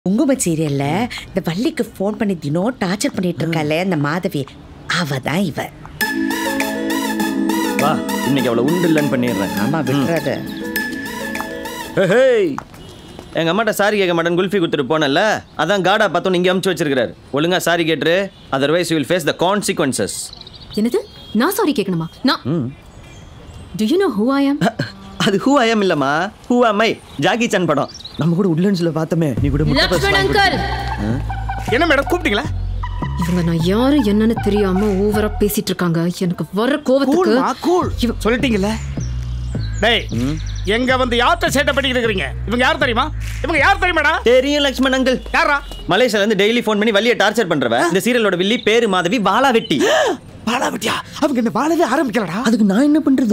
குங்கும சீரியல்ல இந்த வள்ளிக்கு ஃபோன் பண்ணி தினம் டார்ச்சர் பண்ணிட்டு இருக்காளே அந்த மாதவி அவ தான் இவ வா இன்னைக்கு அவளை உண்டு இல்லைன்னு பண்ணிடுறேன் ஆமா விட்டுறது ஹேய் எங்க அம்மாட்ட சாரி கேட்க மாட்டேன் குல்ஃபி கொடுத்துட்டு போனல அதான் காடா பார்த்தோம் இங்கே அமுச்சு வச்சிருக்காரு ஒழுங்கா சாரி கேட்டுரு otherwise you will face the consequences என்னது நான் சாரி கேட்கணுமா நான் do you know who I am அது ஹூ ஐ எம் இல்லம்மா who am I Jackie Chan படம் நம்ம கூட உட்லண்ட்ஸ்ல பார்த்தோமே நீ கூட முட்டை பஸ் லக்ஷ்மண் வாங்கி அங்கிள் என்ன மேடம் கூப்பிட்டீங்களா இவங்க நான் யாரு என்னன்னு தெரியாம ஓவரா பேசிட்டு இருக்காங்க எனக்கு வர கோவத்துக்கு கூல்மா கூல் இவ- சொல்லிட்டீங்கல்ல டேய் எங்க வந்து யார்கிட்ட சேட்டை பண்ணிட்டு இருக்கிறீங்க இவங்க யார் தெரியுமா இவங்க யார் தெரியுமாடா தெரியும் லக்ஷ்மண் அங்கிள் யாரா மலேசியால இருந்து டெய்லி ஃபோன் பண்ணி வள்ளியை டார்ச்சர் பண்றவ இந்த சீரியலோட வில்லி பேரு மாதவி பாலா வெட்டி பாலா விட்டியா அவங்க இந்த வாழவே ஆரம்பிக்கலடா அதுக்கு நான் என்ன பண்றது